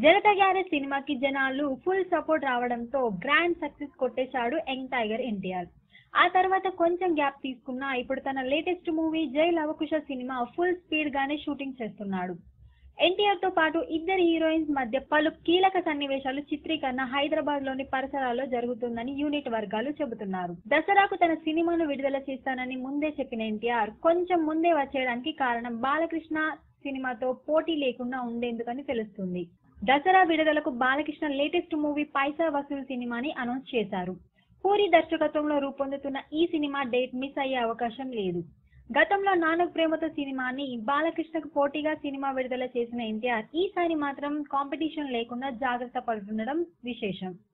Janata garage సినిమాకి జనాలు full support రావడంతో గ్రాండ్ సక్సెస్ కొట్టేశాడు యంగ్ టైగర్ ఎన్టీఆర్ ఆ తర్వాత కొంచెం గ్యాప్ తీసుకున్నా ఇప్పుడు తన లేటెస్ట్ మూవీ జై లవకుశ సినిమా ఫుల్ స్పీడ్ గానే షూటింగ్ చేస్తున్నాడు ఎన్టీఆర్ తో పాటు ఇద్దరు హీరోయిన్స్ మధ్య పలు కీలక సన్నివేశాలు చిత్రీకరణ హైదరాబాద్ లోని పరిసరాల్లో జరుగుతుందని యూనిట్ వర్గాలు చెబుతున్నారు దసరాకు తన సినిమాను విడుదల చేస్తానని ముందే చెప్పిన ఎన్టీఆర్ కొంచెం ముందే వచ్చేయడానికి కారణం బాలకృష్ణ సినిమాతో పోటీ లేకుండా ఉండేందుకని తెలుస్తుంది దసరా విడుదలకు బాలకృష్ణ లేటెస్ట్ మూవీ పైసా వసూల్ సినిమాని అనౌన్స్ చేశారు పూరి దర్శకత్వంలో రూపొందుతున్న ఈ సినిమా డేట్ మిస్ అయ్యే అవకాశం లేదు గతంలో నానక్ ప్రేమతో సినిమాని బాలకృష్ణకు పోటీగా సినిమా విడుదల చేసిన ఎన్టీఆర్ ఈసారి మాత్రం కాంపిటీషన్ లేకుండా జాగ్రత్త పడుతుండడం విశేషం